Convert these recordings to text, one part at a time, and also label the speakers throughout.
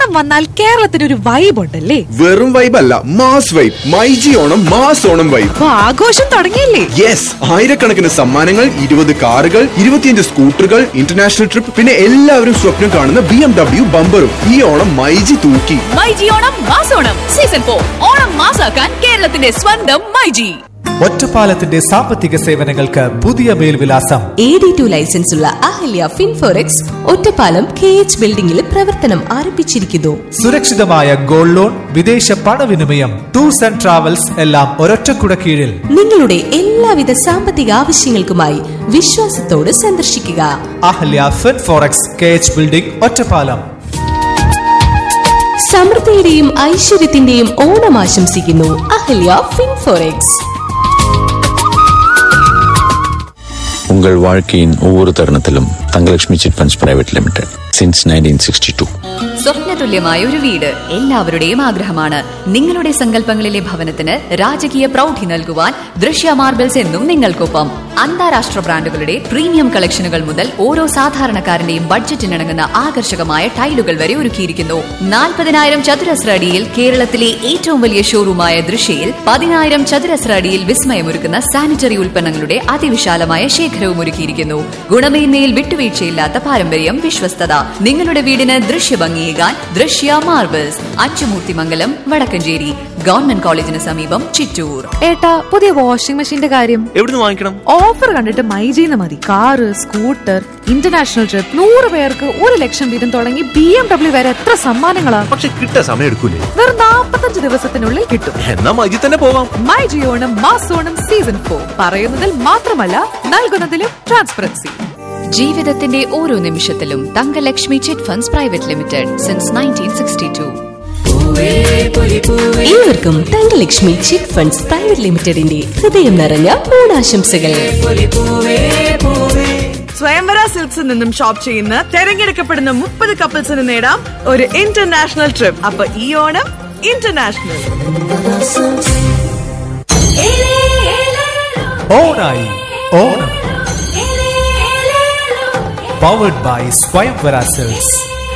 Speaker 1: ഓണം വന്നാൽ കേരളത്തിന് ഒരു വൈബ് ഉണ്ടല്ലേ
Speaker 2: വെറും വൈബ് അല്ല mass vibe myG Onam mass Onam vibe
Speaker 1: അപ്പൊ ആഘോഷം തുടങ്ങിയില്ലേ
Speaker 2: യെസ് ആയിരക്കണക്കിന് സമ്മാനങ്ങൾ ഇരുപത് കാറുകൾ ഇരുപത്തിയഞ്ച് സ്കൂട്ടറുകൾ ഇന്റർനാഷണൽ ട്രിപ്പ് പിന്നെ എല്ലാവരും സ്വപ്നം കാണുന്ന ബി എം ഡബ്ല്യു ബമ്പറും ഈ ഓണം മൈജി തൂക്കി
Speaker 3: മൈജി ഓണം മാസോണം സീസൺ ഫോർ ഓണം മാസാക്കാൻ കേരളത്തിന്റെ സ്വന്തം മൈജി
Speaker 4: ഒറ്റപ്പാലത്തിന്റെ സാമ്പത്തിക സേവനങ്ങൾക്ക് പുതിയ മേൽവിലാസം
Speaker 5: എ ഡി ടു ലൈസൻസ് ഉള്ള Ahalya Finforex Ottapalam K H ബിൽഡിംഗിൽ പ്രവർത്തനം ആരംഭിച്ചിരിക്കുന്നു
Speaker 4: സുരക്ഷിതമായ ഗോൾഡ് ലോൺ വിദേശ പണവിനിമയം ടൂർസ് ആൻഡ് ട്രാവൽസ് എല്ലാം ഒരൊറ്റക്കുട കീഴിൽ
Speaker 5: നിങ്ങളുടെ എല്ലാവിധ സാമ്പത്തിക ആവശ്യങ്ങൾക്കുമായി വിശ്വാസത്തോട് സന്ദർശിക്കുക
Speaker 4: Ahalya fin forex K H building Ottapalam
Speaker 5: സമൃദ്ധിയുടെയും ഐശ്വര്യത്തിന്റെയും ഓണം ആശംസിക്കുന്നു അഹല്യ ഫിൻഫോറെക്സ്
Speaker 6: உங்கள் வாழ்க்கையின் ஒவ்வொரு தருணத்திலும் Thangalakshmi chit funds private limited since nineteen sixty two
Speaker 3: സ്വപ്നതുല്യമായ ഒരു വീട് എല്ലാവരുടെയും ആഗ്രഹമാണ് നിങ്ങളുടെ സങ്കല്പങ്ങളിലെ ഭവനത്തിന് രാജകീയ പ്രൗഢി നൽകുവാൻ ദൃശ്യ മാർബിൾസ് എന്നും നിങ്ങൾക്കൊപ്പം അന്താരാഷ്ട്ര ബ്രാൻഡുകളുടെ പ്രീമിയം കളക്ഷനുകൾ മുതൽ ഓരോ സാധാരണക്കാരന്റെയും ബഡ്ജറ്റിനിണങ്ങുന്ന ആകർഷകമായ ടൈലുകൾ വരെ ഒരുക്കിയിരിക്കുന്നു നാൽപ്പതിനായിരം ചതുരശ്ര അടിയിൽ കേരളത്തിലെ ഏറ്റവും വലിയ ഷോറൂമായ ദൃശ്യയിൽ പതിനായിരം ചതുരശ്ര അടിയിൽ വിസ്മയമൊരുക്കുന്ന സാനിറ്ററി ഉൽപ്പന്നങ്ങളുടെ അതിവിശാലമായ ശേഖരവും ഒരുക്കിയിരിക്കുന്നു ഗുണമേന്മയിൽ വിട്ടുവീഴ്ചയില്ലാത്ത പാരമ്പര്യം വിശ്വസ്തത നിങ്ങളുടെ വീടിന് ദൃശ്യഭംഗിയേകാൻ ദൃശ്യ മാർബിൾസ് അച്ചുമൂർത്തിമംഗലം വടക്കഞ്ചേരി ഗവൺമെന്റ് കോളേജിന് സമീപം ചിറ്റൂർ
Speaker 1: ഏട്ടാ പുതിയ വാഷിംഗ് മെഷീന്റെ കാര്യം
Speaker 7: എവിടുന്ന് വാങ്ങിക്കണം
Speaker 1: ഓഫർ കണ്ടിട്ട് മൈജീന്ന് മതി കാറ് സ്കൂട്ടർ ഇന്റർനാഷണൽ ട്രിപ്പ് നൂറ് പേർക്ക് ഒരു ലക്ഷം വീതം തുടങ്ങി ബി എം ഡബ്ല്യു വരെ എത്ര സമ്മാനങ്ങളാ
Speaker 7: പക്ഷെ കിട്ടാൻ സമയം എടുക്കൂലേ
Speaker 1: വെറും നാൽപ്പത്തഞ്ച് ദിവസത്തിനുള്ളിൽ കിട്ടും
Speaker 7: എന്നാ മജി തന്നെ പോവാം
Speaker 1: മൈ ജിയോണം മാസോണം സീസൺ ഫോർ പറയുന്നതിൽ മാത്രമല്ല നൽകുന്നതിലും ട്രാൻസ്പെറൻസി
Speaker 3: ജീവിതത്തിന്റെ ഓരോ നിമിഷത്തിലും Thangalakshmi chit funds private limited since nineteen sixty two
Speaker 5: ഏവർക്കും തങ്കലക്ഷ്മി ചിറ്റ് ഫണ്ട്സ് പ്രൈവറ്റ് ലിമിറ്റഡിന്റെ ഹൃദയം നിറഞ്ഞ ഓണാശംസകൾ
Speaker 8: സ്വയംവര സിൽക്സിൽ നിന്നും ഷോപ്പ് ചെയ്യുന്ന തെരഞ്ഞെടുക്കപ്പെടുന്ന മുപ്പത് കപ്പിൾസിന് നേടാം ഒരു ഇന്റർനാഷണൽ ട്രിപ്പ് അപ്പൊ ഈ ഓണം ഇന്റർനാഷണൽ
Speaker 4: ഓണായി Onam powered by Swayamvara silks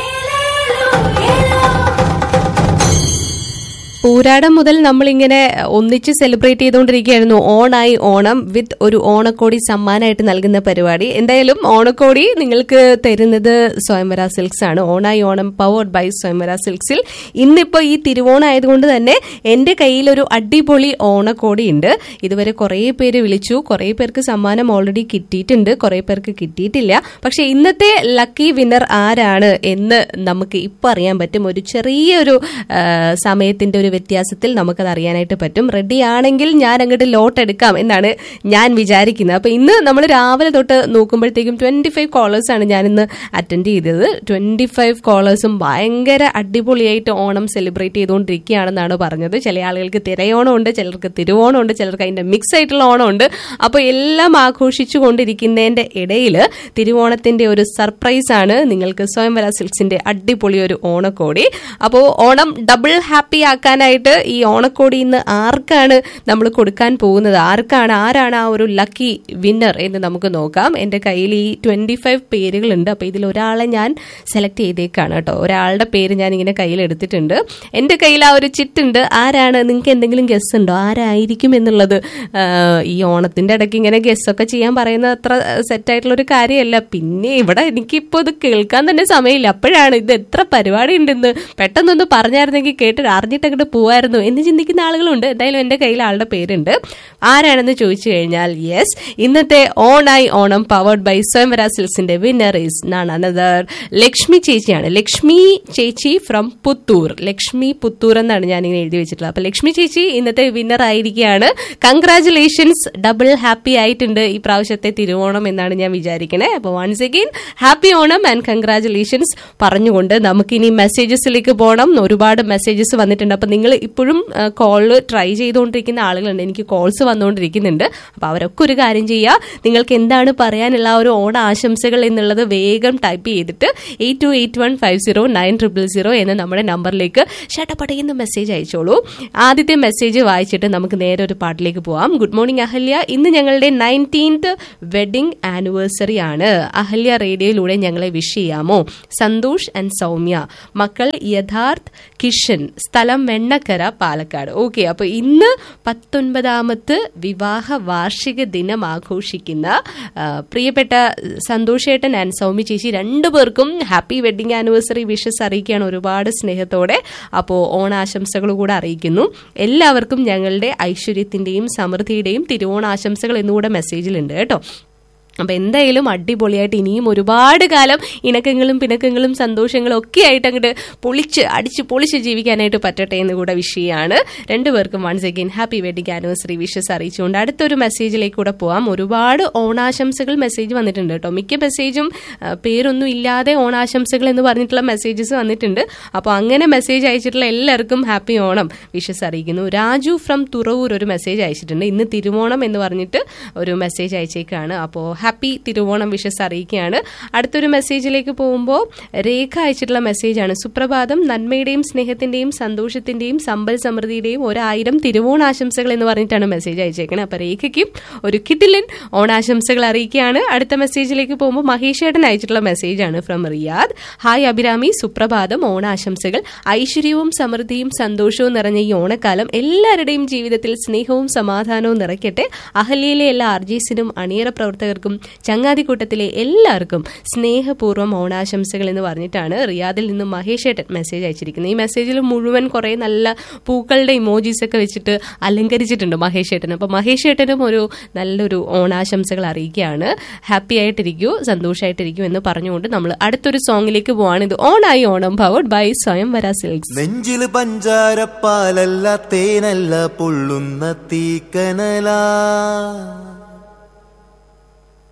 Speaker 9: Pooradam മുതൽ നമ്മളിങ്ങനെ ഒന്നിച്ച് സെലിബ്രേറ്റ് ചെയ്തുകൊണ്ടിരിക്കുകയായിരുന്നു ഓണായി ഓണം വിത്ത് ഒരു ഓണക്കോടി സമ്മാനമായിട്ട് നൽകുന്ന പരിപാടി എന്തായാലും ഓണക്കോടി നിങ്ങൾക്ക് തരുന്നത് സ്വയംവര സിൽക്സ് ആണ് ഓണായി ഓണം പവേർഡ് ബൈ സ്വയംവര സിൽക്സിൽ ഇന്നിപ്പോൾ ഈ തിരുവോണം ആയതുകൊണ്ട് തന്നെ എൻ്റെ കയ്യിൽ ഒരു അടിപൊളി ഓണക്കോടി ഉണ്ട് ഇതുവരെ കുറേ പേര് വിളിച്ചു കുറേ പേർക്ക് സമ്മാനം ഓൾറെഡി കിട്ടിയിട്ടുണ്ട് കുറേ പേർക്ക് കിട്ടിയിട്ടില്ല പക്ഷെ ഇന്നത്തെ ലക്കി വിന്നർ ആരാണ് എന്ന് നമുക്ക് ഇപ്പം അറിയാൻ പറ്റും ഒരു ചെറിയൊരു ആ, സമയത്തിന്റെ ഒരു വ്യത്യാസത്തിൽ നമുക്കത് അറിയാനായിട്ട് പറ്റും റെഡി ആണെങ്കിൽ ഞാൻ അങ്ങോട്ട് ലോട്ട് എടുക്കാം എന്നാണ് ഞാൻ വിചാരിക്കുന്നത് അപ്പൊ ഇന്ന് നമ്മൾ രാവിലെ തൊട്ട് നോക്കുമ്പോഴത്തേക്കും ട്വന്റി ഫൈവ് കോളേഴ്സ് ആണ് ഞാൻ ഇന്ന് അറ്റൻഡ് ചെയ്തത് ട്വന്റി ഫൈവ് കോളേഴ്സും ഭയങ്കര അടിപൊളിയായിട്ട് ഓണം സെലിബ്രേറ്റ് ചെയ്തുകൊണ്ടിരിക്കുകയാണെന്നാണ് പറഞ്ഞത് ചില ആളുകൾക്ക് തിരയോണം ഉണ്ട് ചിലർക്ക് തിരുവോണം ഉണ്ട് ചിലർക്ക് അതിന്റെ മിക്സ് ആയിട്ടുള്ള ഓണം ഉണ്ട് അപ്പോൾ എല്ലാം ആഘോഷിച്ചു കൊണ്ടിരിക്കുന്നതിന്റെ ഇടയിൽ തിരുവോണത്തിന്റെ ഒരു സർപ്രൈസ് ആണ് നിങ്ങൾക്ക് സ്വയംവര സിൽക്സിന്റെ അടിപൊളി ഒരു ഓണക്കോടി അപ്പോൾ ഓണം ഡബിൾ ഹാപ്പി ആക്കാനായിട്ട് ഈ ഓണക്കോടി ഇന്ന് ആർക്കാണ് നമ്മൾ കൊടുക്കാൻ പോകുന്നത് ആർക്കാണ് ആരാണ് ആ ഒരു ലക്കി വിന്നർ എന്ന് നമുക്ക് നോക്കാം എൻ്റെ കയ്യിൽ ഈ ട്വന്റി ഫൈവ് പേരുകളുണ്ട് അപ്പോൾ ഇതിൽ ഒരാളെ ഞാൻ സെലക്ട് ചെയ്തേക്കാണ് കേട്ടോ ഒരാളുടെ പേര് ഞാൻ ഇങ്ങനെ കയ്യിൽ എടുത്തിട്ടുണ്ട് എൻ്റെ കയ്യിൽ ആ ഒരു ചിട്ടുണ്ട് ആരാണ് നിങ്ങൾക്ക് എന്തെങ്കിലും ഗസ് ഉണ്ടോ ആരായിരിക്കും എന്നുള്ളത് ആഹ് ഈ ഓണത്തിന്റെ ഇടയ്ക്ക് ഇങ്ങനെ ഗസ് ഒക്കെ ചെയ്യാൻ പറയുന്നത് അത്ര സെറ്റായിട്ടുള്ള ഒരു കാര്യമല്ല പിന്നെ ഇവിടെ എനിക്കിപ്പോൾ ഇത് കേൾക്കാൻ തന്നെ സമയമില്ല അപ്പോഴാണ് ഇത് എത്ര പരിപാടി ഉണ്ടെന്ന് പെട്ടെന്നൊന്ന് പറഞ്ഞായിരുന്നെങ്കിൽ കേട്ട് അറിഞ്ഞിട്ട് അങ്ങോട്ട് പോവായിരുന്നു എന്ന് ചിന്തിക്കുന്ന ആളുകളുണ്ട് എന്തായാലും എൻ്റെ കയ്യിൽ ആളുടെ പേരുണ്ട് ആരാണെന്ന് ചോദിച്ചു കഴിഞ്ഞാൽ യെസ് ഇന്നത്തെ ഓണായി ഓണം പവർഡ് ബൈ സ്വയംവര സിൽസിന്റെ winner is none another Lakshmi ചേച്ചിയാണ് ലക്ഷ്മി ചേച്ചി ഫ്രം പുത്തൂർ ലക്ഷ്മി പുത്തൂർ എന്നാണ് ഞാൻ ഇങ്ങനെ എഴുതി വെച്ചിട്ടുള്ളത് അപ്പൊ ലക്ഷ്മി ചേച്ചി ഇന്നത്തെ വിന്നർ ആയിരിക്കുകയാണ് കൺഗ്രാചുലേഷൻസ് ഡബിൾ ഹാപ്പി ആയിട്ടുണ്ട് ഈ പ്രാവശ്യത്തെ തിരുവോണം എന്നാണ് ഞാൻ വിചാരിക്കണേ അപ്പോൾ once again happy Onam and congratulations പറഞ്ഞുകൊണ്ട് നമുക്കിനി മെസ്സേജസിലേക്ക് പോകണം ഒരുപാട് മെസ്സേജസ് വന്നിട്ടുണ്ട് അപ്പൊ നിങ്ങൾ നിങ്ങൾ ഇപ്പോഴും കോള് ട്രൈ ചെയ്തുകൊണ്ടിരിക്കുന്ന ആളുകളുണ്ട് എനിക്ക് കോൾസ് വന്നുകൊണ്ടിരിക്കുന്നുണ്ട് അപ്പോൾ അവരൊക്കെ ഒരു കാര്യം ചെയ്യുക നിങ്ങൾക്ക് എന്താണ് പറയാനുള്ള ആ ഒരു ഓണ ആശംസകൾ എന്നുള്ളത് വേഗം ടൈപ്പ് ചെയ്തിട്ട് eight two eight one five zero nine triple zero എന്ന നമ്മുടെ നമ്പറിലേക്ക് ഷട്ടപ്പടയുന്ന മെസ്സേജ് അയച്ചോളൂ ആദ്യത്തെ മെസ്സേജ് വായിച്ചിട്ട് നമുക്ക് നേരെ ഒരു പാട്ടിലേക്ക് പോവാം ഗുഡ് മോർണിംഗ് അഹല്യ ഇന്ന് ഞങ്ങളുടെ നയൻറ്റീൻത്ത് വെഡിങ് ആനിവേഴ്സറി ആണ് അഹല്യ റേഡിയോയിലൂടെ ഞങ്ങളെ വിഷ് ചെയ്യാമോ സന്തോഷ് ആൻഡ് സൗമ്യ മക്കൾ യഥാർത്ഥ് കിഷൻ സ്ഥലം വെണ്ണക്കര പാലക്കാട് ഓക്കെ അപ്പൊ ഇന്ന് പത്തൊൻപതാമത്ത് വിവാഹ വാർഷിക ദിനം ആഘോഷിക്കുന്ന ആ, പ്രിയപ്പെട്ട സന്തോഷേട്ടൻ ആൻഡ് സൗമ്യ ചേച്ചി രണ്ടുപേർക്കും ഹാപ്പി വെഡിങ് ആനിവേഴ്സറി വിഷസ് അറിയിക്കുകയാണ് ഒരുപാട് സ്നേഹത്തോടെ അപ്പോൾ ഓണാശംസകൾ കൂടെ അറിയിക്കുന്നു എല്ലാവർക്കും ഞങ്ങളുടെ ഐശ്വര്യത്തിന്റെയും സമൃദ്ധിയുടെയും തിരുവോണാശംസകൾ എന്നുകൂടെ മെസ്സേജിലുണ്ട് കേട്ടോ അപ്പൊ എന്തായാലും അടിപൊളിയായിട്ട് ഇനിയും ഒരുപാട് കാലം ഇണക്കങ്ങളും പിണക്കങ്ങളും സന്തോഷങ്ങളും ഒക്കെ ആയിട്ട് അങ്ങോട്ട് പൊളിച്ച് അടിച്ച് പൊളിച്ച് ജീവിക്കാനായിട്ട് പറ്റട്ടെ എന്ന് കൂടെ വിഷയമാണ് രണ്ടുപേർക്കും once again happy wedding anniversary wishes അറിയിച്ചുകൊണ്ട് അടുത്തൊരു മെസ്സേജിലേക്ക് കൂടെ പോവാം ഒരുപാട് ഓണാശംസകൾ മെസ്സേജ് വന്നിട്ടുണ്ട് കേട്ടോ മിക്ക മെസ്സേജും ആ, പേരൊന്നും ഇല്ലാതെ ഓണാശംസകൾ എന്ന് പറഞ്ഞിട്ടുള്ള മെസ്സേജസ് വന്നിട്ടുണ്ട് അപ്പോൾ അങ്ങനെ മെസ്സേജ് അയച്ചിട്ടുള്ള എല്ലാവർക്കും ഹാപ്പി ഓണം വിഷസ് അറിയിക്കുന്നു രാജു ഫ്രം തുറവൂർ ഒരു മെസ്സേജ് അയച്ചിട്ടുണ്ട് ഇന്ന് തിരുവോണം എന്ന് പറഞ്ഞിട്ട് ഒരു മെസ്സേജ് അയച്ചേക്കാണ് അപ്പോൾ ഹാപ്പി തിരുവോണം വിഷസ് അറിയിക്കുകയാണ് അടുത്തൊരു മെസ്സേജിലേക്ക് പോകുമ്പോൾ രേഖ അയച്ചിട്ടുള്ള മെസ്സേജാണ് സുപ്രഭാതം നന്മയുടെയും സ്നേഹത്തിന്റെയും സന്തോഷത്തിന്റെയും സമ്പൽ സമൃദ്ധിയുടെയും ഒരായിരം തിരുവോണാശംസകൾ എന്ന് പറഞ്ഞിട്ടാണ് മെസ്സേജ് അയച്ചേക്കുന്നത് അപ്പോൾ രേഖയ്ക്കും ഒരു കിട്ടിലൻ ഓണാശംസകൾ അറിയിക്കുകയാണ് അടുത്ത മെസ്സേജിലേക്ക് പോകുമ്പോൾ മഹേഷ് ഏട്ടൻ അയച്ചിട്ടുള്ള മെസ്സേജാണ് ഫ്രം റിയാദ് ഹായ് അഭിരാമി സുപ്രഭാതം ഓണാശംസകൾ ഐശ്വര്യവും സമൃദ്ധിയും സന്തോഷവും നിറഞ്ഞ ഈ ഓണക്കാലം എല്ലാവരുടെയും ജീവിതത്തിൽ സ്നേഹവും സമാധാനവും നിറയ്ക്കട്ടെ അഹല്യയിലെ എല്ലാ ആർജീസിനും അണിയറ പ്രവർത്തകർക്കും ചങ്ങാതിക്കൂട്ടത്തിലെ എല്ലാവർക്കും സ്നേഹപൂർവ്വം ഓണാശംസകൾ എന്ന് പറഞ്ഞിട്ടാണ് റിയാദിൽ നിന്നും മഹേഷ് ഏട്ടൻ മെസ്സേജ് അയച്ചിരിക്കുന്നത് ഈ മെസ്സേജിൽ മുഴുവൻ കുറേ നല്ല പൂക്കളുടെ ഇമോജീസ് ഒക്കെ വെച്ചിട്ട് അലങ്കരിച്ചിട്ടുണ്ട് മഹേഷ് ഏട്ടൻ അപ്പോൾ മഹേഷ് ഏട്ടനും ഒരു നല്ലൊരു ഓണാശംസകൾ അറിയിക്കുകയാണ് ഹാപ്പി ആയിട്ടിരിക്കൂ സന്തോഷമായിട്ടിരിക്കൂ എന്ന് പറഞ്ഞുകൊണ്ട് നമ്മൾ അടുത്തൊരു സോങ്ങിലേക്ക് പോവാണ് ഇത് ഓണായി ഓണം പവർഡ് ബൈ സ്വയം വര സിൽക്സ്
Speaker 10: നെഞ്ചില് പഞ്ചാരപ്പാലല്ല തേനല്ല പൊള്ളുന്ന തീക്കനലാ